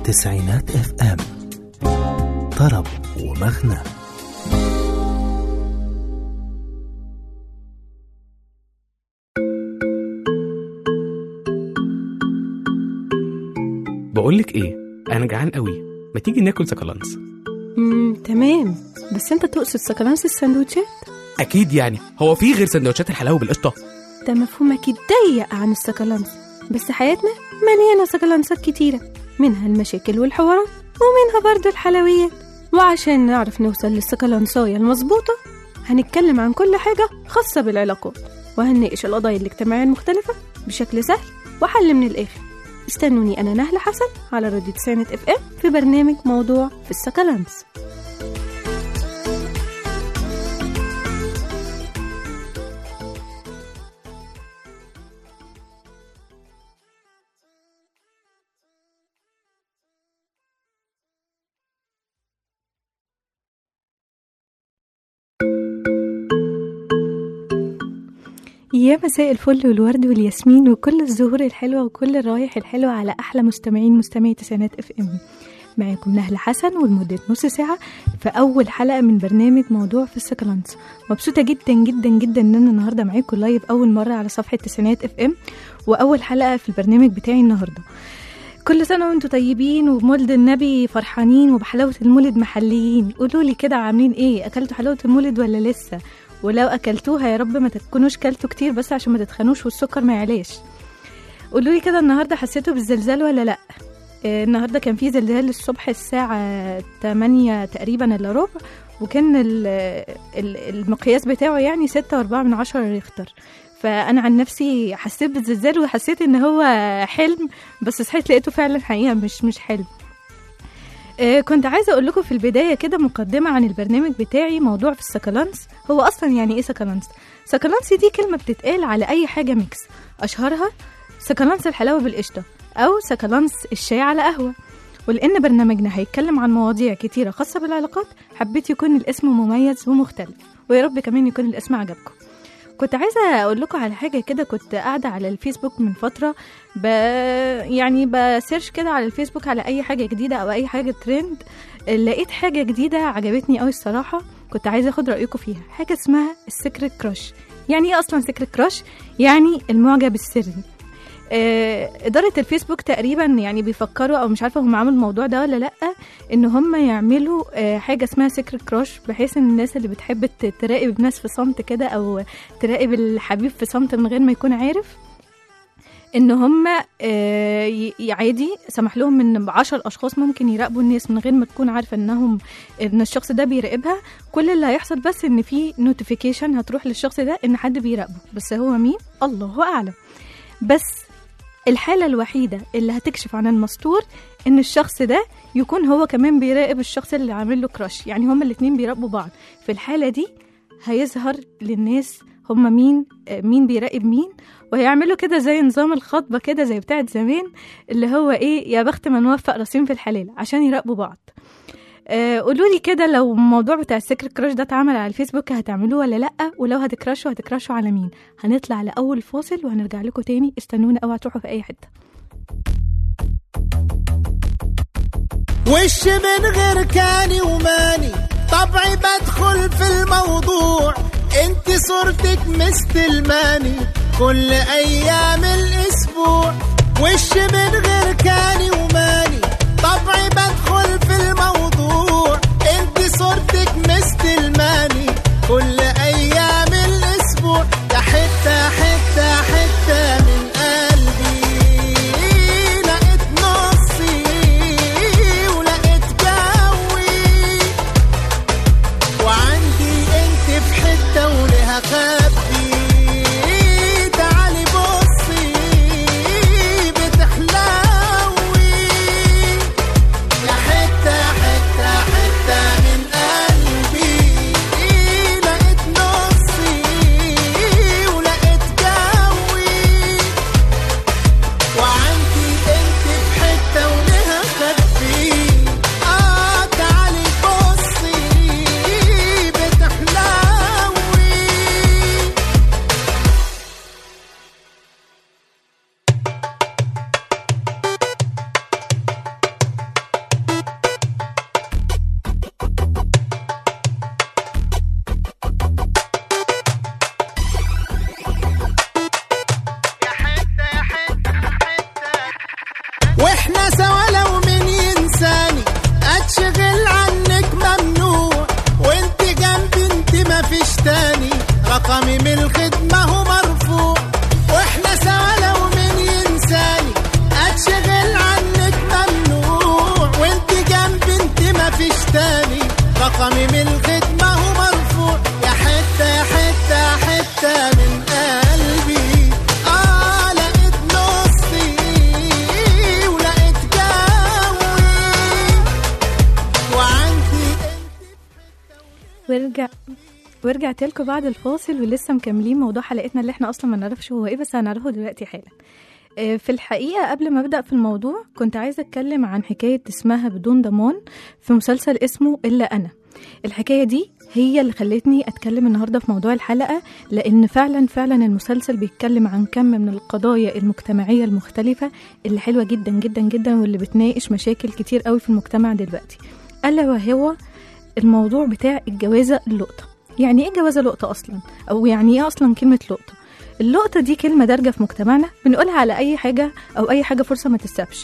تسعينات اف ام طرب ومغنى بقولك ايه انا جعان قوي ما تيجي ناكل سكالانس امم تمام بس انت تقصد سكالانس السندوتشات اكيد يعني هو في غير سندوتشات الحلاوه بالقشطه ده مفهومك ضيق عن السكالانس بس حياتنا مليانة سكالانسات كتيرة منها المشاكل والحوارات ومنها برضو الحلويات وعشان نعرف نوصل للسكالانساية المظبوطة هنتكلم عن كل حاجة خاصة بالعلاقات وهنناقش القضايا الاجتماعية المختلفة بشكل سهل وحل من الآخر استنوني أنا نهلة حسن على راديو تسعينات اف ام في برنامج موضوع في السكالانس يا مساء الفل والورد والياسمين وكل الزهور الحلوة وكل الروايح الحلوة على أحلى مستمعين مستمعي تسعينات اف ام معاكم نهلة حسن ولمدة نص ساعة في أول حلقة من برنامج موضوع في السكالانس مبسوطة جدا جدا جدا إن أنا النهاردة معاكم لايف أول مرة على صفحة تسعينات اف ام وأول حلقة في البرنامج بتاعي النهاردة كل سنة وانتم طيبين وبمولد النبي فرحانين وبحلاوة المولد محليين قولوا لي كده عاملين ايه أكلتوا حلاوة المولد ولا لسه ولو اكلتوها يا رب ما تكونوش كلتوا كتير بس عشان ما تتخنوش والسكر ما يعلاش قولوا لي كده النهارده حسيتوا بالزلزال ولا لا آه، النهارده كان في زلزال الصبح الساعة 8 تقريبا الا ربع وكان ال- ال- المقياس بتاعه يعني ستة وأربعة من عشرة ريختر فأنا عن نفسي حسيت بالزلزال وحسيت إن هو حلم بس صحيت لقيته فعلا حقيقة مش مش حلم آه، كنت عايزة أقول لكم في البداية كده مقدمة عن البرنامج بتاعي موضوع في السكالانس هو أصلا يعني إيه سكالانس؟ سكالانس دي كلمة بتتقال على أي حاجة ميكس أشهرها سكالانس الحلاوة بالقشطة أو سكالانس الشاي على قهوة ولأن برنامجنا هيتكلم عن مواضيع كتيرة خاصة بالعلاقات حبيت يكون الاسم مميز ومختلف ويا رب كمان يكون الاسم عجبكم كنت عايزة أقول لكم على حاجة كده كنت قاعدة على الفيسبوك من فترة ب... يعني بسيرش كده على الفيسبوك على أي حاجة جديدة أو أي حاجة ترند لقيت حاجة جديدة عجبتني قوي الصراحة كنت عايزة أخد رأيكم فيها حاجة اسمها السكرت كراش يعني إيه أصلا سكرت كراش؟ يعني المعجب السري آه، إدارة الفيسبوك تقريبا يعني بيفكروا أو مش عارفة هم عملوا الموضوع ده ولا لأ إن هم يعملوا آه، حاجة اسمها سكرت كراش بحيث إن الناس اللي بتحب ت- تراقب ناس في صمت كده أو تراقب الحبيب في صمت من غير ما يكون عارف ان هم آه، ي- ي- عادي سمح لهم ان عشر اشخاص ممكن يراقبوا الناس من غير ما تكون عارفه انهم ان الشخص ده بيراقبها كل اللي هيحصل بس ان في نوتيفيكيشن هتروح للشخص ده ان حد بيراقبه بس هو مين الله اعلم بس الحالة الوحيدة اللي هتكشف عن المستور ان الشخص ده يكون هو كمان بيراقب الشخص اللي عامل له كراش يعني هما الاتنين بيراقبوا بعض في الحالة دي هيظهر للناس هما مين آه، مين بيراقب مين وهيعملوا كده زي نظام الخطبة كده زي بتاعت زمان اللي هو ايه يا بخت من وفق راسين في الحلال عشان يراقبوا بعض آه قولوا لي كده لو الموضوع بتاع السكر كراش ده اتعمل على الفيسبوك هتعملوه ولا لا ولو هتكراشوا هتكراشوا على مين هنطلع لاول فاصل وهنرجع لكم تاني استنونا اوعى تروحوا في اي حته وش من غير كاني وماني طبعي بدخل في الموضوع انت صورتك مستلماني كل ايام الاسبوع وش من غير كاني وماني طبعي بدخل في الموضوع انت صورتك مستلماني كل ايام الاسبوع يا حته حته حته من قلبي لقيت نصي ولقيت جوي وعندي انت في حته ولها خبي تعالي بصي بتحلى ورجع ورجعت لكم بعد الفاصل ولسه مكملين موضوع حلقتنا اللي احنا اصلا ما نعرفش هو ايه بس هنعرفه دلوقتي حالا آه، في الحقيقة قبل ما أبدأ في الموضوع كنت عايزة أتكلم عن حكاية اسمها بدون ضمان في مسلسل اسمه إلا أنا الحكاية دي هي اللي خلتني أتكلم النهاردة في موضوع الحلقة لأن فعلا فعلا المسلسل بيتكلم عن كم من القضايا المجتمعية المختلفة اللي حلوة جدا جدا جدا واللي بتناقش مشاكل كتير قوي في المجتمع دلوقتي ألا وهو الموضوع بتاع الجوازة اللقطة يعني ايه جوازة لقطة أصلا أو يعني ايه أصلا كلمة لقطة اللقطة دي كلمة دارجة في مجتمعنا بنقولها على أي حاجة أو أي حاجة فرصة ما تتسابش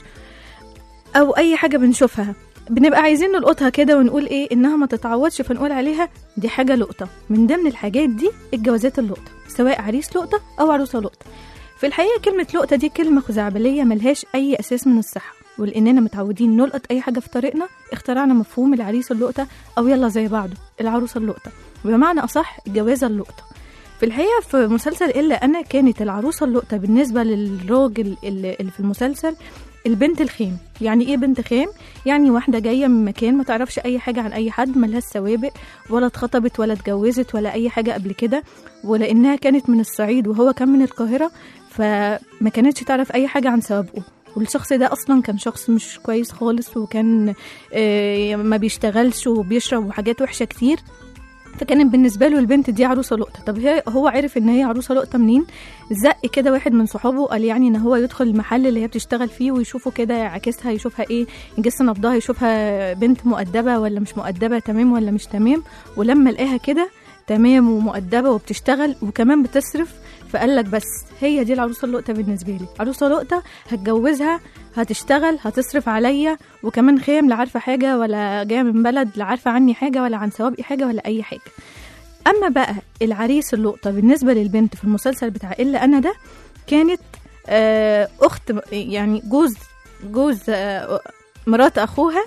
أو أي حاجة بنشوفها بنبقى عايزين نلقطها كده ونقول ايه انها ما تتعوضش فنقول عليها دي حاجة لقطة من ضمن الحاجات دي الجوازات اللقطة سواء عريس لقطة أو عروسة لقطة في الحقيقة كلمة لقطة دي كلمة خزعبلية ملهاش أي أساس من الصحة ولأننا متعودين نلقط أي حاجة في طريقنا اخترعنا مفهوم العريس اللقطة أو يلا زي بعضه العروسة اللقطة بمعنى أصح الجوازة اللقطة في الحقيقة في مسلسل إلا أنا كانت العروسة اللقطة بالنسبة للراجل اللي اللي في المسلسل البنت الخام يعني ايه بنت خام يعني واحده جايه من مكان ما تعرفش اي حاجه عن اي حد ملهاش سوابق ولا اتخطبت ولا اتجوزت ولا اي حاجه قبل كده ولانها كانت من الصعيد وهو كان من القاهره فما كانتش تعرف اي حاجه عن سوابقه والشخص ده اصلا كان شخص مش كويس خالص وكان آه، ما بيشتغلش وبيشرب وحاجات وحشه كتير فكانت بالنسبه له البنت دي عروسه لقطه طب هي هو عرف ان هي عروسه لقطه منين زق كده واحد من صحابه قال يعني ان هو يدخل المحل اللي هي بتشتغل فيه ويشوفه كده يعاكسها يشوفها ايه يجس نبضها يشوفها بنت مؤدبه ولا مش مؤدبه تمام ولا مش تمام ولما لقاها كده تمام ومؤدبه وبتشتغل وكمان بتصرف فقال لك بس هي دي العروسه اللقطه بالنسبه لي عروسه لقطه هتجوزها هتشتغل هتصرف عليا وكمان خام لا عارفه حاجه ولا جايه من بلد لا عارفه عني حاجه ولا عن سوابقي حاجه ولا اي حاجه اما بقى العريس اللقطه بالنسبه للبنت في المسلسل بتاع الا انا ده كانت آه، اخت يعني جوز جوز آه، مرات اخوها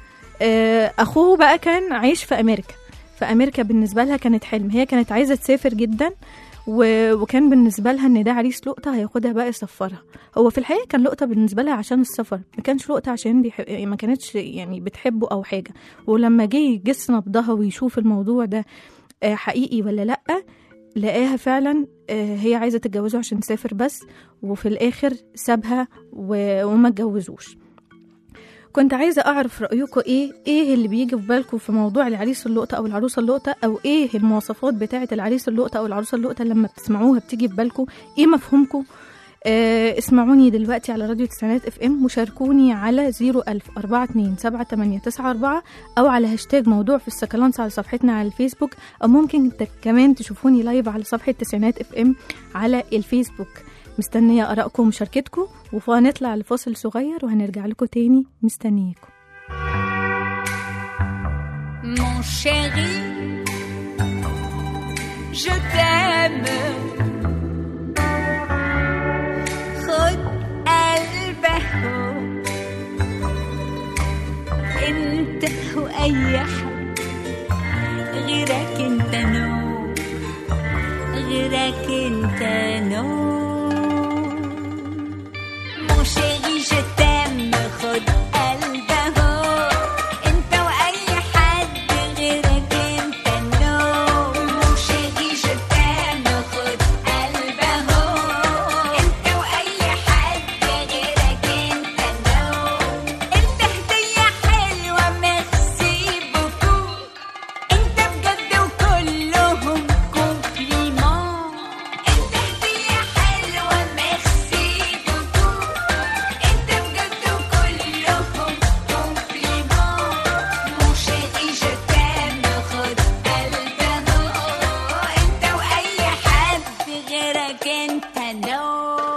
آه، اخوه بقى كان عايش في امريكا فامريكا بالنسبه لها كانت حلم هي كانت عايزه تسافر جدا و... وكان بالنسبه لها ان ده عريس لقطه هياخدها بقى يسفرها هو في الحقيقه كان لقطه بالنسبه لها عشان السفر ما كانش لقطه عشان بيحب... ما كانتش يعني بتحبه او حاجه ولما جه يجس نبضها ويشوف الموضوع ده آه، حقيقي ولا لا لقاها فعلا آه، هي عايزه تتجوزه عشان تسافر بس وفي الاخر سابها و... وما اتجوزوش كنت عايزة أعرف رأيكم إيه إيه اللي بيجي في بالكم في موضوع العريس اللقطة أو العروسة اللقطة أو إيه المواصفات بتاعة العريس اللقطة أو العروسة اللقطة لما بتسمعوها بتيجي في بالكم إيه مفهومكم آه اسمعوني دلوقتي على راديو تسعينات اف ام وشاركوني على 01000 42 7894 او على هاشتاج موضوع في السكالانس على صفحتنا على الفيسبوك او ممكن ت- كمان تشوفوني لايف على صفحة تسعينات اف ام على الفيسبوك مستنية آرائكم ومشاركتكم وهنطلع لفاصل صغير وهنرجع لكم تاني مستنياكم Mon chéri, je t'aime. خد قلبه انت واي حد غيرك انت نو غيرك انت نو Mon chéri, je t'aime. خد قلبه انت واي حد غيرك انت نو Mon chéri, je t'aime. خد قلبه انت واي حد غيرك انت نو انت هدية حلوة ميرسي بوكو انت بجد وكلهم كومبليمون انت هدية حلوة ميرسي بوكو انت بجد وكلهم كومبليمون مون شيري جو تام خد قلبه انت واي حد غيرك انت نو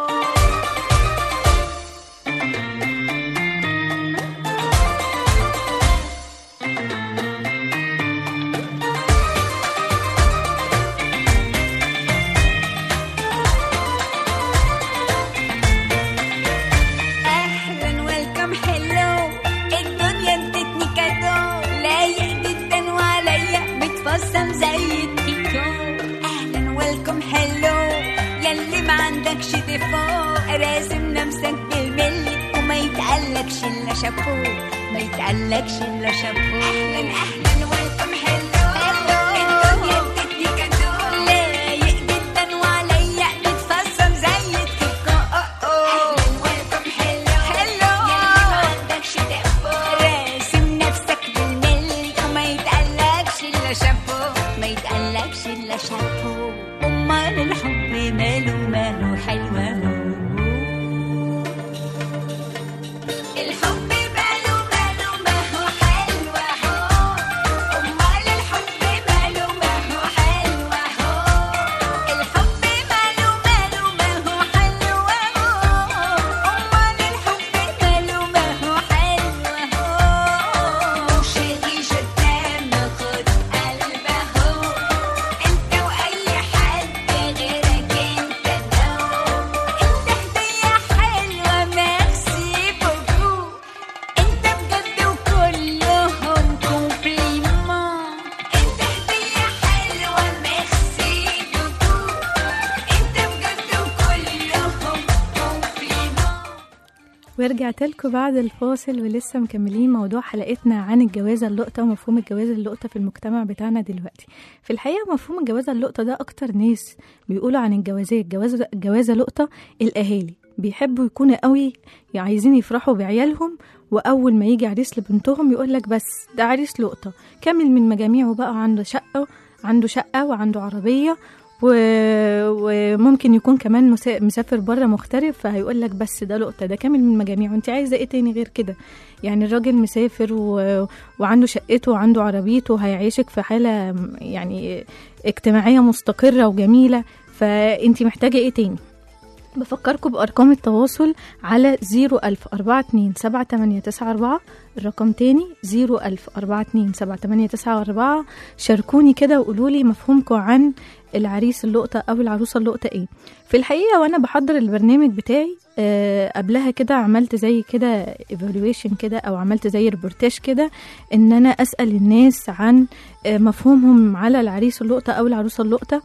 اهلا ويلكم حلو الدنيا ادتني كادو لايق جدا وعليا بتفصم زي التيكو اهلا ويلكم حلو ياللي ما عندكش ديفو راسم نفسك بالملي وما يتقلكش الا شابو ما يتقلكش الا شابو اهلا اهلا ويلكم حلو الدنيا ورجعت لكم بعد الفاصل ولسه مكملين موضوع حلقتنا عن الجوازة اللقطة ومفهوم الجوازة اللقطة في المجتمع بتاعنا دلوقتي في الحقيقة مفهوم الجوازة اللقطة ده أكتر ناس بيقولوا عن الجوازات جوازة, جوازة لقطة الأهالي بيحبوا يكونوا قوي عايزين يفرحوا بعيالهم وأول ما يجي عريس لبنتهم يقول لك بس ده عريس لقطة كامل من مجاميعه بقى عنده شقة عنده شقة وعنده عربية و... وممكن يكون كمان مسا- مسافر بره مغترب فهيقول لك بس ده لقطه ده كامل من مجاميعه انت عايزه ايه تاني غير كده يعني الراجل مسافر و... وعنده شقته وعنده عربيته هيعيشك في حاله م- يعني اجتماعيه مستقره وجميله فانت محتاجه ايه تاني بفكركم بأرقام التواصل على 01042 الرقم تاني 01042 شاركوني كده وقولوا لي مفهومكم عن العريس اللقطة أو العروسة اللقطة إيه في الحقيقة وأنا بحضر البرنامج بتاعي آه قبلها كده عملت زي كده evaluation كده أو عملت زي ريبورتاج كده إن أنا أسأل الناس عن آه مفهومهم على العريس اللقطة أو العروسة اللقطة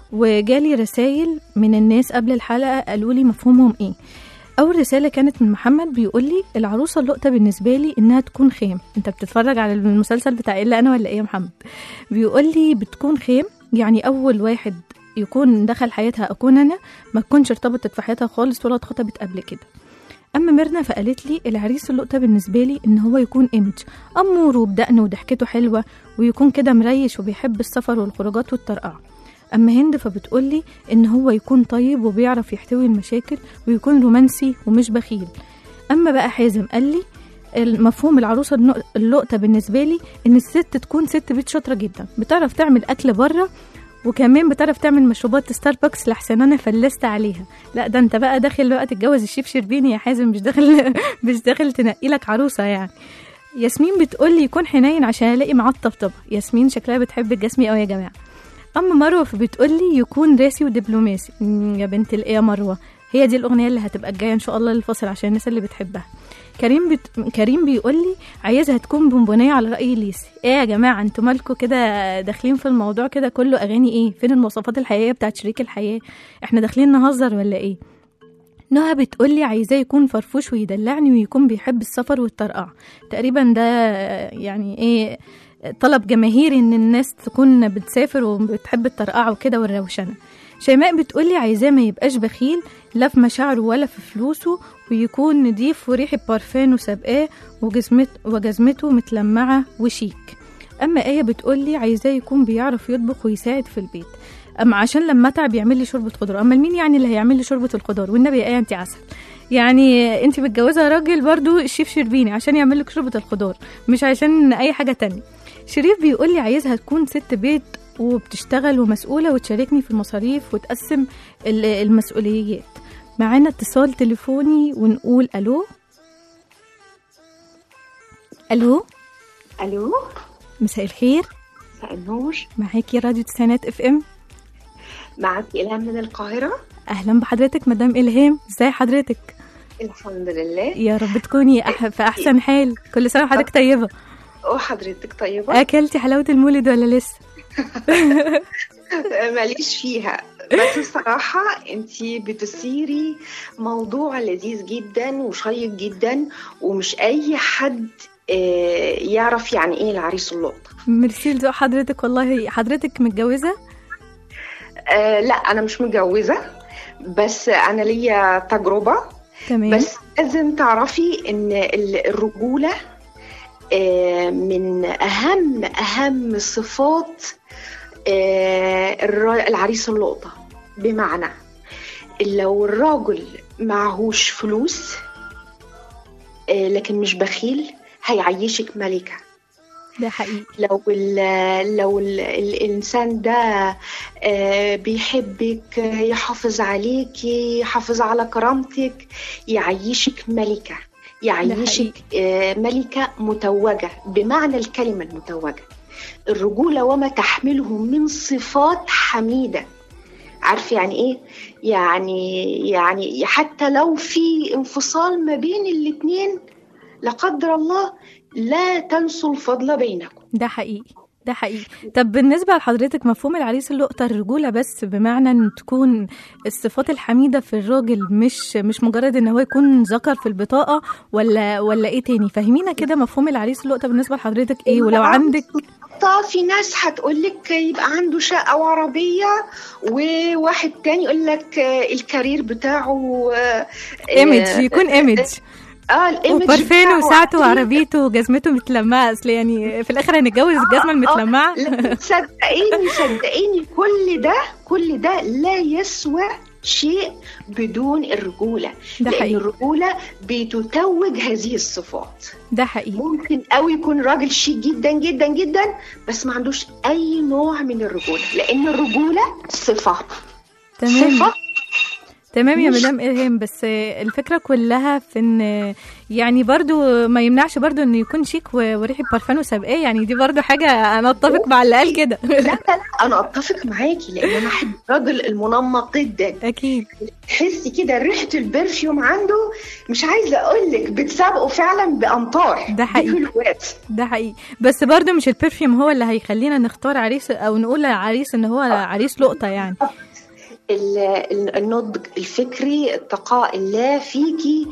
وجالي رسائل من الناس قبل الحلقة قالوا لي مفهومهم إيه أول رسالة كانت من محمد بيقول لي العروسة اللقطة بالنسبة لي إنها تكون خيم أنت بتتفرج على المسلسل بتاع إلا أنا ولا إيه يا محمد بيقول لي بتكون خيم يعني أول واحد يكون دخل حياتها أكون أنا ما تكونش ارتبطت في حياتها خالص ولا اتخطبت قبل كده أما ميرنا فقالت لي العريس اللقطة بالنسبة لي إن هو يكون إيمج أمور وبدقن وضحكته حلوة ويكون كده مريش وبيحب السفر والخروجات والطرقعة أما هند فبتقول لي إن هو يكون طيب وبيعرف يحتوي المشاكل ويكون رومانسي ومش بخيل أما بقى حازم قال لي المفهوم العروسة النق- اللقطة بالنسبة لي إن الست تكون ست بيت شاطرة جدا بتعرف تعمل أكل بره وكمان بتعرف تعمل مشروبات ستاربكس لحسن انا فلست عليها لا ده انت بقى داخل بقى تتجوز الشيف شربيني يا حازم مش داخل مش داخل تنقي لك عروسه يعني ياسمين بتقول لي يكون حنين عشان الاقي معاه الطبطبه ياسمين شكلها بتحب الجسمي قوي يا جماعه اما مروه فبتقول لي يكون راسي ودبلوماسي مم، يا بنت الايه يا مروه هي دي الاغنيه اللي هتبقى الجايه ان شاء الله للفصل عشان الناس اللي بتحبها كريم بت... كريم بيقول لي عايزها تكون بونبونيه على راي ليسي ايه يا جماعه انتوا مالكوا كده داخلين في الموضوع كده كله اغاني ايه فين المواصفات الحقيقيه بتاعت شريك الحياه احنا داخلين نهزر ولا ايه نهى بتقولي عايزاه يكون فرفوش ويدلعني ويكون بيحب السفر والطرقع تقريبا ده يعني ايه طلب جماهيري ان الناس تكون بتسافر وبتحب الطرقعة وكده والروشنة شيماء بتقولي عايزاه ما يبقاش بخيل لا في مشاعره ولا في فلوسه ويكون نضيف وريحة بارفان وسابقاه وجزمت وجزمته متلمعة وشيك أما آية بتقولي عايزاه يكون بيعرف يطبخ ويساعد في البيت أما عشان لما أتعب يعمل لي شوربة خضار أما مين يعني اللي هيعمل لي شوربة الخضار والنبي يا آية أنت عسل يعني انت متجوزه راجل برضو الشيف شربيني عشان يعمل لك شوربه الخضار مش عشان اي حاجه تانية شريف بيقول لي عايزها تكون ست بيت وبتشتغل ومسؤوله وتشاركني في المصاريف وتقسم ال- المسؤوليات معانا اتصال تليفوني ونقول الو الو الو مساء الخير مساء النور معاكي راديو تسعينات اف ام معك إلهام من القاهرة اهلا بحضرتك مدام الهام ازاي حضرتك الحمد لله يا رب تكوني أح- في احسن حال كل سنه وحضرتك طيبه وحضرتك طيبة اكلتي حلاوه المولد ولا لسه ماليش فيها بس الصراحة انتي بتثيري موضوع لذيذ جدا وشيق جدا ومش أي حد آه، يعرف يعني ايه العريس اللقطة ميرسي لذوق حضرتك والله حضرتك متجوزة آه لا أنا مش متجوزة بس أنا ليا تجربة تمام بس لازم تعرفي ان ال- الرجوله آه، من اهم اهم صفات آه، الر- العريس اللقطه بمعنى لو الراجل معهوش فلوس آه، لكن مش بخيل هيعيشك ملكه ده حقيقي لو ال لو ال الانسان ده آه، بيحبك آه، يحافظ عليكي يحافظ على كرامتك يعيشك ملكه يعيشك آه، ملكه متوجه بمعنى الكلمه المتوجه الرجوله وما تحمله من صفات حميده عارف يعني ايه يعني يعني حتى لو في انفصال ما بين الاتنين لا قدر الله لا تنسوا الفضل بينكم ده حقيقي ده حقيقي طب بالنسبة لحضرتك مفهوم العريس اللقطة الرجولة بس بمعنى ان تكون الصفات الحميدة في الراجل مش مش مجرد ان هو يكون ذكر في البطاقة ولا ولا ايه تاني فهمينا كده مفهوم العريس اللقطة بالنسبة لحضرتك ايه ولو عندك طب في ناس هتقول لك يبقى عنده شقة وعربية وواحد تاني يقول لك الكارير بتاعه آه، ايمج آه، يكون ايمج اه الايمج وبرفانه بتاعه وساعته عظيم. وعربيته وجزمته متلمعة اصل يعني في الاخر هنتجوز الجزمة المتلمعة لا، صدقيني صدقيني كل ده كل ده لا يسوى شيء بدون الرجولة ده لأن حقيقي الرجولة بتتوج هذه الصفات ده حقيقي ممكن قوي يكون راجل شيك جدا جدا جدا بس ما عندوش أي نوع من الرجولة لأن الرجولة صفة تمام صفة تمام يا مش- مدام إلهام بس الفكرة كلها في ان يعني برضو ما يمنعش برضو ان يكون شيك و- وريحة برفانه سابقاه يعني دي برضو حاجة انا اتفق مع اللي قال كده لا لا لا أنا أتفق معاكي لأن أنا أحب الراجل المنمق جدا اكيد تحسي كده ريحة البرفيوم عنده مش عايزة أقول لك بتسابقه فعلا بأمطار ده حقيقي. بكيلوات. ده حقيقي بس برضو مش البرفيوم هو اللي هيخلينا نختار عريس او نقول للعريس ان هو عريس لقطة يعني ال- ال- النضج الفكري اتقاء الله فيكي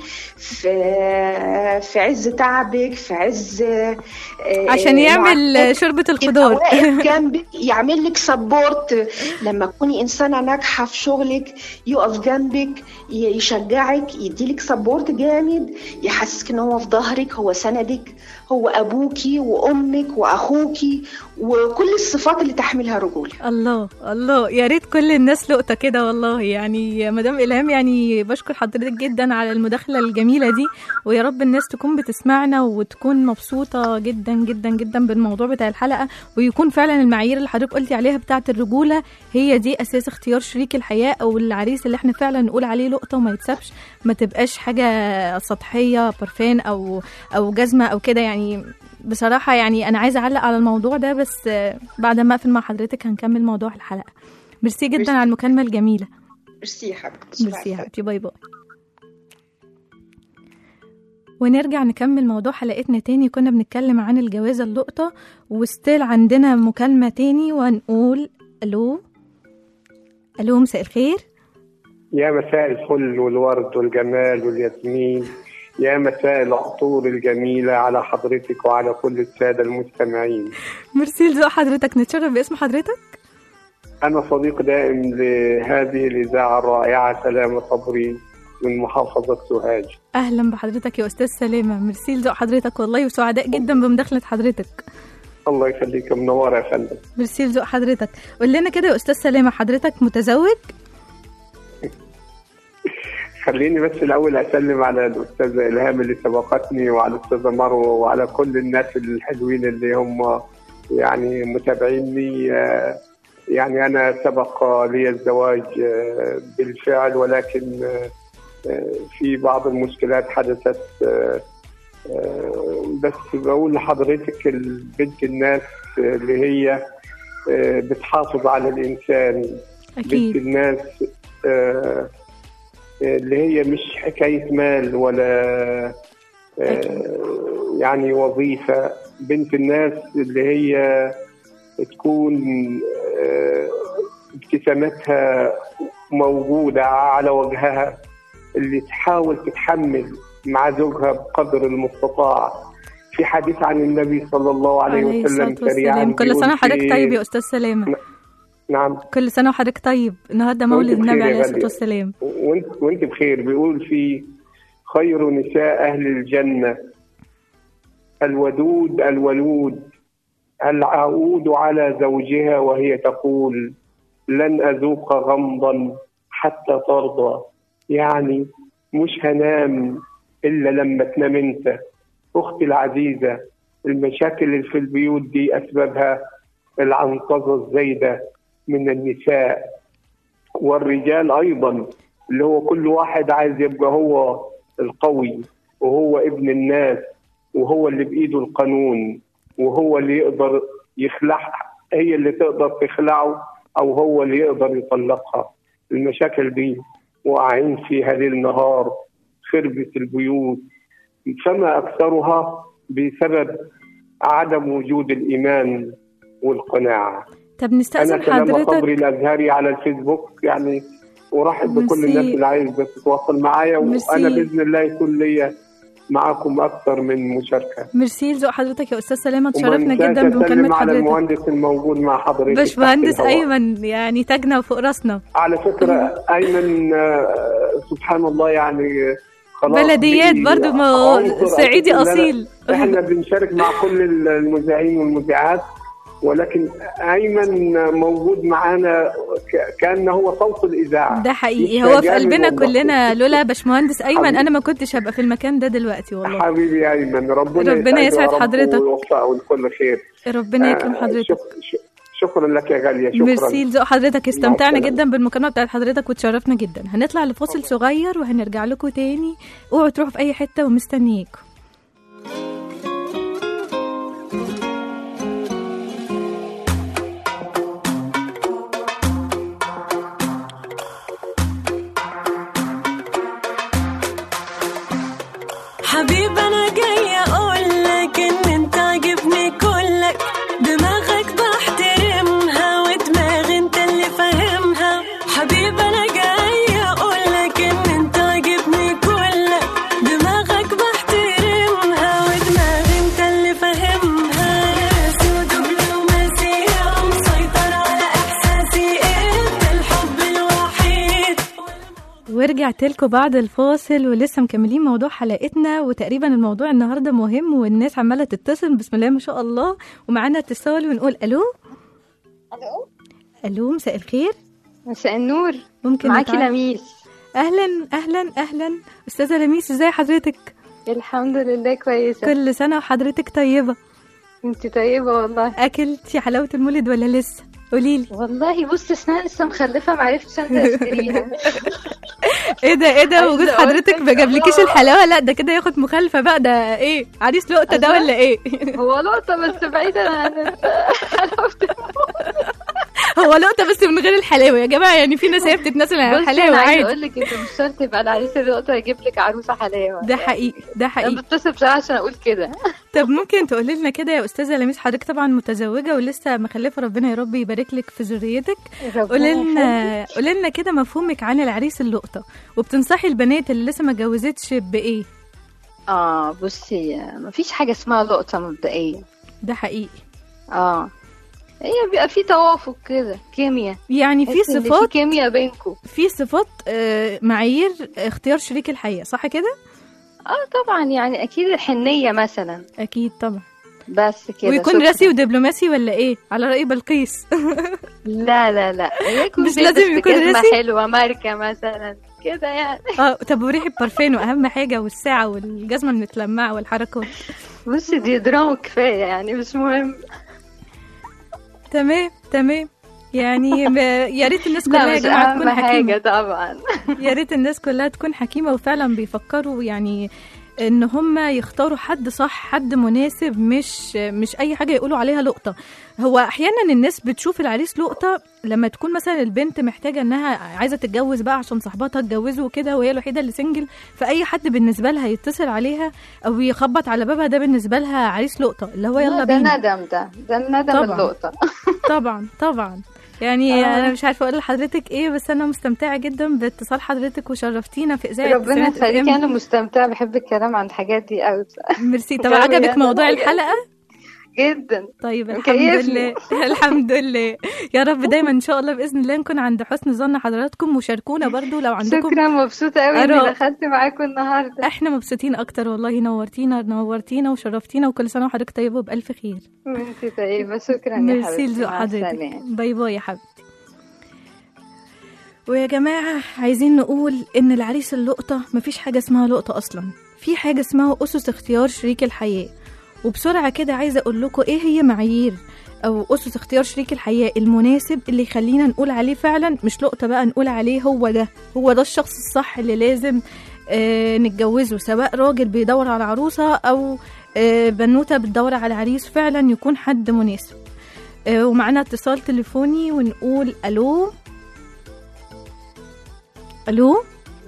في في عز تعبك في عز آه، عشان يعمل معاناتك. شوربة يبقى الخضار واقف جنبك يعمل لك سبورت لما تكوني انسانه ناجحه في شغلك يقف جنبك ي- يشجعك يديلك سبورت جامد يحسسك ان هو في ظهرك هو سندك هو ابوكي وامك واخوكي وكل الصفات اللي تحملها رجوله الله الله يا ريت كل الناس لقطة كده والله يعني يا مدام إلهام يعني بشكر حضرتك جدا على المداخلة الجميلة دي ويا رب الناس تكون بتسمعنا وتكون مبسوطة جدا جدا جدا بالموضوع بتاع الحلقة ويكون فعلا المعايير اللي حضرتك قلتي عليها بتاعة الرجولة هي دي أساس اختيار شريك الحياة أو العريس اللي احنا فعلا نقول عليه لقطة وما يتسابش ما تبقاش حاجة سطحية برفان أو أو جزمة أو كده يعني بصراحة يعني أنا عايزة أعلق على الموضوع ده بس آه، بعد ما أقفل مع حضرتك هنكمل موضوع الحلقة ميرسي جدا ميرسي. على المكالمة الجميلة ميرسي يا حبيبتي ميرسي يا حبيبتي باي باي ونرجع نكمل موضوع حلقتنا تاني كنا بنتكلم عن الجوازة اللقطة وستيل عندنا مكالمة تاني ونقول ألو ألو مساء الخير يا مساء الفل والورد والجمال والياسمين يا مساء العطور الجميلة على حضرتك وعلى كل السادة المستمعين ميرسي لذوق حضرتك نتشرف باسم حضرتك أنا صديق دائم لهذه الإذاعة الرائعة سلامة صبري من محافظة سوهاج أهلا بحضرتك يا أستاذ سلامة ميرسي لذوق حضرتك والله وسعداء جدا بمداخلة حضرتك الله يخليك منورة يا فندم ميرسي لذوق حضرتك قول لنا كده يا أستاذ سلامة حضرتك متزوج خليني بس الأول أسلم على الأستاذة إلهام اللي سبقتني وعلى الأستاذة مروة وعلى كل الناس الحلوين اللي هم يعني متابعين لي آه، يعني أنا سبق لي الزواج آه، بالفعل ولكن آه، آه، في بعض المشكلات حدثت آه، آه، بس بقول لحضرتك البنت الناس اللي هي آه، بتحافظ على الإنسان بنت أكيد الناس آه، اللي هي مش حكاية مال ولا آه، يعني وظيفة بنت الناس اللي هي تكون آه، ابتسامتها موجودة على وجهها اللي تحاول تتحمل مع زوجها بقدر المستطاع في حديث عن النبي صلى الله عليه, عليه وسلم الصلاة سريعا والسلام كل بيقول سنة وحضرتك في- طيب يا أستاذ سلامة نعم كل سنة وحضرتك طيب النهارده مولد وأنت بخير النبي يا عليه الصلاة غالية. والسلام وانت وانت بخير بيقول في خير نساء اهل الجنه الودود الولود العود على زوجها وهي تقول لن اذوق غمضا حتى ترضى يعني مش هنام الا لما تنام انت اختي العزيزه المشاكل اللي في البيوت دي اسبابها العنطزه الزايده من النساء والرجال ايضا اللي هو كل واحد عايز يبقى هو القوي وهو ابن الناس وهو اللي بايده القانون وهو اللي يقدر يخلعها هي اللي تقدر تخلعه او هو اللي يقدر يطلقها المشاكل دي واقعين فيها ليل نهار خربت البيوت فما اكثرها بسبب عدم وجود الايمان والقناعه طب انا نستأذن سلامه صبري حضرتك الازهري على الفيسبوك يعني ارحب بكل ميرسي. الناس اللي عايزه تتواصل معايا ميرسي. وانا باذن الله يكون ليا معاكم اكثر من مشاركه ميرسي لذوق حضرتك يا استاذ سلامه وما تشرفنا انساش جدا أسلم بمكالمه على حضرتك المهندس الموجود مع حضرتك باشمهندس تحت الهواء. ايمن يعني تاجنا وفوق راسنا على فكره ايمن آه، سبحان الله يعني خلاص بلديات بي- برضو ما هو عنصر صعيدي أساسي. أصيل. احنا بنشارك مع كل المذيعين والمذيعات ولكن ايمن موجود معانا ك- كان هو صوت الاذاعه ده حقيقي مش هو في جامد قلبنا والله. كلنا لولا باشمهندس ايمن حبيبي. انا ما كنتش هبقى في المكان ده دلوقتي والله حبيبي يا ايمن ربنا, ربنا يسعده يا يسعد رب حضرتك. ويوفقه لكل خير ربنا يكرم آه، حضرتك شك- ش- شكرا لك يا غاليه شكرا ميرسي لذوق حضرتك استمتعنا السلامة. جدا بالمكالمه بتاعت حضرتك وتشرفنا جدا هنطلع لفاصل صغير وهنرجع لكم تاني اوعوا تروحوا في اي حته ومستنياكم حبيب انا جاي اقول لك ان انت عاجبني كلك دماغك بحترمها ودماغي انت اللي فاهمها حبيب انا جاي اقول لك ان انت عاجبني كلك دماغك بحترمها ودماغي انت اللي فاهمها سود دبلوماسية مسيطر على احساسي انت الحب الوحيد ورجعت لكم بعد الفاصل ولسه مكملين موضوع حلقتنا وتقريبا الموضوع النهارده مهم والناس عماله تتصل بسم الله ما شاء الله ومعانا اتصال ونقول الو الو الو مساء الخير مساء النور ممكن معاكي نتعرف؟ لميس اهلا اهلا اهلا استاذه لميس ازاي حضرتك الحمد لله كويسه كل سنه وحضرتك طيبه انت طيبه والله اكلتي حلاوه المولد ولا لسه قوليلي والله بص اسمها لسه مخلفه معرفتش انزل اشتريها ايه ده ايه ده عايزة وجود أقول حضرتك لك ما جابلكيش آه. الحلاوه لا ده كده ياخد مخالفه بقى ده ايه عريس لقطه ده أيوة. ولا ايه هو لقطه بس بعيدا عن هو لقطه بس من غير الحلاوه يا جماعه يعني في ناس هي بتتناسل عن بص الحلاوه انا عايزه عادي اقول لك انت مش شرط يبقى العريس اللقطه يجيب لك عروسه حلاوه ده حقيقي ده انا حقيقي بتصل بصراحه عشان اقول كده طب ممكن تقولي لنا كده يا استاذه لميس حضرتك طبعا متزوجه ولسه مخلفه ربنا يا رب يبارك لك في ذريتك قولي لنا قولي لنا كده مفهومك عن العريس اللقطه وبتنصحي البنات اللي لسه ما اتجوزتش بايه اه بصي مفيش حاجه اسمها لقطه مبدئيا ده حقيقي اه هي بيبقى في توافق كده كيمياء يعني في تحس إن في صفات كيمياء بينكم في صفات آه، معايير اختيار شريك الحياه صح كده اه طبعا يعني اكيد الحنيه مثلا اكيد طبعا بس كده ويكون شكراً. راسي ودبلوماسي ولا ايه على راي بلقيس لا لا لا يكون مش بيلبس لازم يكون جزمة راسي؟ حلوة ماركة مثلا كده يعني اه طب وريحه بارفان واهم حاجه والساعه والجزمه المتلمعه والحركات بصي دي دراما كفاية يعني مش مهم تمام تمام يعني م- يا ريت الناس لا كلها يا مش جماعه أهم تكون حاجة حكيمه طبعا يا ريت الناس كلها تكون حكيمه وفعلا بيفكروا يعني ان هم يختاروا حد صح حد مناسب مش مش اي حاجه يقولوا عليها لقطه هو احيانا الناس بتشوف العريس لقطه لما تكون مثلا البنت محتاجه انها عايزه تتجوز بقى عشان صاحباتها اتجوزوا وكده وهي الوحيده اللي سنجل فاي حد بالنسبه لها يتصل عليها او يخبط على بابها ده بالنسبه لها عريس لقطه اللي هو يلا ده بينا ندم ده ده الندم طبعاً. اللقطة طبعا طبعا يعني آه. انا مش عارفه اقول لحضرتك ايه بس انا مستمتعه جدا باتصال حضرتك وشرفتينا في اذاعه ربنا تسعينات يخليكي FM. انا مستمتعة بحب الكلام عن الحاجات دي قوي ميرسي طب جو عجبك يعني موضوع حاجة. الحلقه جدا طيب الحمد مكيفني. لله الحمد لله يا رب دايما ان شاء الله باذن الله نكون عند حسن ظن حضراتكم وشاركونا برضو لو عندكم شكرا مبسوطة قوي آراء. اني دخلت معاكم النهاردة احنا مبسوطين اكتر والله نورتينا نورتينا وشرفتينا وكل سنه وحضرتك طيبه وبالف خير وانتي طيبة شكرا يا ميرسي حبيبتي لذوق مع حضرتك السلامة. باي باي يا حبيبتي ويا جماعة عايزين نقول إن العريس اللقطة مفيش حاجة اسمها لقطة أصلا في حاجة اسمها أسس اختيار شريك الحياة وبسرعة كده عايزة أقول لكم إيه هي معايير أو أسس اختيار شريك الحياة المناسب اللي يخلينا نقول عليه فعلا مش لقطة بقى نقول عليه هو ده هو ده الشخص الصح اللي لازم آه نتجوزه سواء راجل بيدور على عروسة أو آه بنوتة بتدور على عريس فعلا يكون حد مناسب آه ومعانا اتصال تليفوني ونقول ألو ألو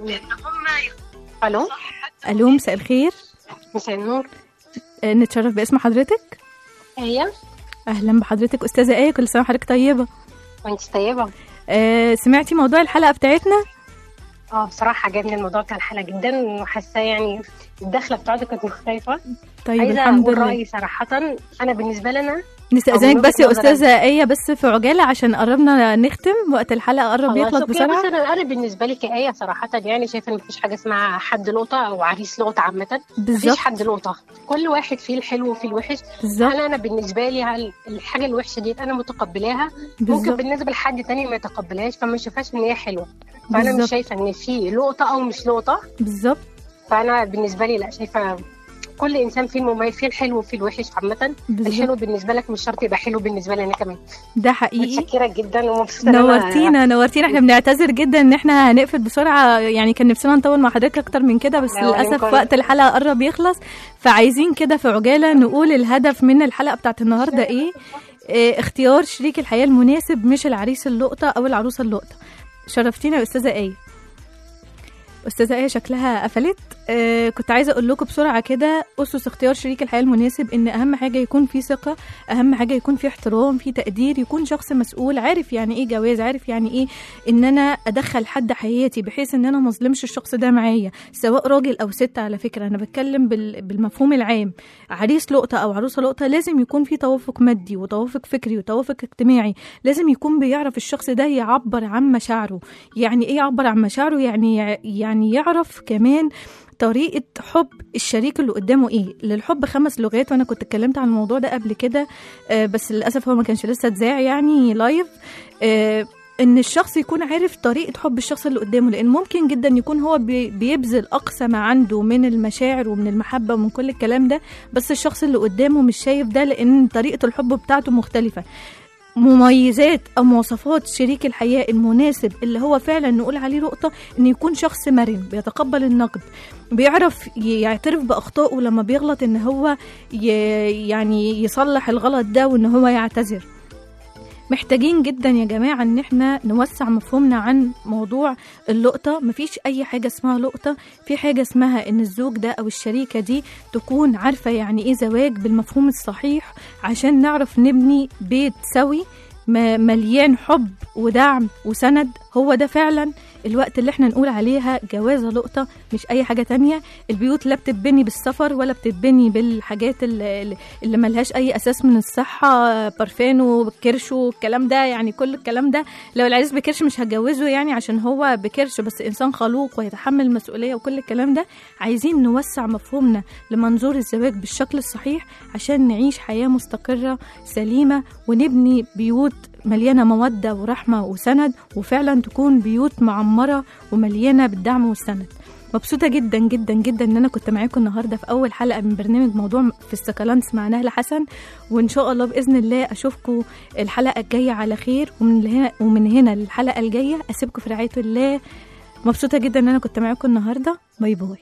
الو ألو مساء الخير مساء النور آه نتشرف باسم حضرتك هي اهلا بحضرتك استاذه ايه كل سنه وحضرتك طيبه وانت طيبة آه سمعتي موضوع الحلقه بتاعتنا اه بصراحة عجبني الموضوع بتاع الحلقة جدا وحاسة يعني الدخلة بتاعته كانت مختلفة طيب عايزة الحمد أقول لله رأيي صراحة أنا بالنسبة لنا نستأذنك أو بس يا من وجهة استاذه ايه بس في عجاله عشان قربنا نختم وقت الحلقه قرب خلاص يخلص أوكي، بسرعه بس أنا أنا بالنسبة لي كآية صراحة يعني شايفة إن مفيش حاجة اسمها حد لقطة أو عريس لقطة عامة بالظبط. مفيش حد لقطة كل واحد فيه الحلو وفيه الوحش بالظبط. هل أنا بالنسبة لي هل الحاجة الوحشة دي أنا متقبلاها ممكن بالظبط. بالنسبة لحد تاني ما يتقبلهاش فما يشوفهاش إن هي حلوة فأنا بالظبط. مش شايفة إن في لقطة أو مش لقطة بالظبط فانا بالنسبه لي لا شايفه كل انسان فيه المميز فيه الحلو وفيه الوحش عامه بالظبط. الحلو بالنسبه لك مش شرط يبقى حلو بالنسبه لي انا كمان ده حقيقي متشكره جدا ومبسوطه إن أنا- نورتينا نورتينا احنا بنعتذر جدا ان احنا هنقفل بسرعه يعني كان نفسنا نطول مع حضرتك اكتر من كده بس لا، ولا للاسف يمكن. وقت الحلقه قرب يخلص فعايزين كده في عجاله نقول الهدف من الحلقه بتاعت النهارده ايه اه اختيار شريك الحياه المناسب مش العريس اللقطه او العروسه اللقطه شرفتينا يا استاذه ايه استاذه ايه شكلها قفلت آه كنت عايزه اقول لكم بسرعه كده اسس اختيار شريك الحياه المناسب ان اهم حاجه يكون في ثقه اهم حاجه يكون في احترام في تقدير يكون شخص مسؤول عارف يعني ايه جواز عارف يعني ايه ان انا ادخل حد حياتي بحيث ان انا ما اظلمش الشخص ده معايا سواء راجل او ست على فكره انا بتكلم بال- بالمفهوم العام عريس لقطه او عروسه لقطه لازم يكون في توافق مادي وتوافق فكري وتوافق اجتماعي لازم يكون بيعرف الشخص ده يعبر عن مشاعره يعني ايه يعبر عن مشاعره يعني يعني يعرف كمان طريقة حب الشريك اللي قدامه ايه للحب خمس لغات وانا كنت اتكلمت عن الموضوع ده قبل كده آه، بس للاسف هو ما كانش لسه اتذاع يعني لايف آه، ان الشخص يكون عارف طريقه حب الشخص اللي قدامه لان ممكن جدا يكون هو بي- بيبذل اقصى ما عنده من المشاعر ومن المحبه ومن كل الكلام ده بس الشخص اللي قدامه مش شايف ده لان طريقه الحب بتاعته مختلفه مميزات او مواصفات شريك الحياه المناسب اللي هو فعلا نقول عليه نقطه ان يكون شخص مرن بيتقبل النقد بيعرف ي- يعترف باخطائه لما بيغلط ان هو ي... يعني يصلح الغلط ده وان هو يعتذر محتاجين جدا يا جماعة ان احنا نوسع مفهومنا عن موضوع اللقطة مفيش اي حاجة اسمها لقطة في حاجة اسمها ان الزوج ده او الشريكة دي تكون عارفة يعني ايه زواج بالمفهوم الصحيح عشان نعرف نبني بيت سوي م- مليان حب ودعم وسند هو ده فعلا الوقت اللي احنا نقول عليها جوازة لقطة مش اي حاجة تانية البيوت لا بتتبني بالسفر ولا بتتبني بالحاجات اللي, اللي ملهاش اي اساس من الصحة بارفان وكرش والكلام ده يعني كل الكلام ده لو العريس بكرش مش هتجوزه يعني عشان هو بكرش بس انسان خلوق ويتحمل المسؤولية وكل الكلام ده عايزين نوسع مفهومنا لمنظور الزواج بالشكل الصحيح عشان نعيش حياة مستقرة سليمة ونبني بيوت مليانة مودة ورحمة وسند وفعلا تكون بيوت معمرة ومليانة بالدعم والسند مبسوطة جدا جدا جدا ان انا كنت معاكم النهارده في اول حلقة من برنامج موضوع في السكالانس مع نهلة حسن وان شاء الله باذن الله اشوفكم الحلقة الجاية على خير ومن هنا ومن هنا للحلقة الجاية اسيبكم في رعاية الله مبسوطة جدا ان انا كنت معاكم النهارده باي باي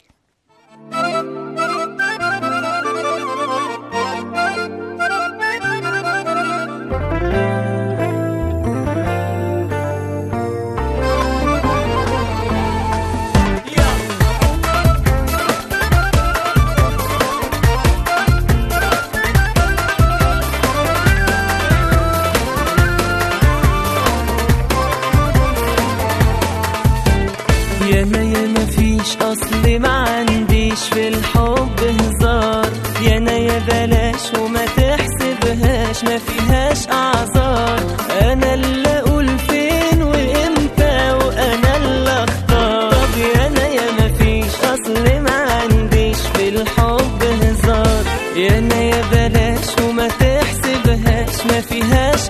ياما ياما فيش اصل ما عنديش في الحب هزار يانا يا بلاش وما تحسبهاش ما فيهاش اعذار انا اللي اقول فين وامتى وانا اللي اختار طب يانا ياما فيش اصل ما عنديش في الحب هزار يانا يا بلاش وما تحسبهاش ما فيهاش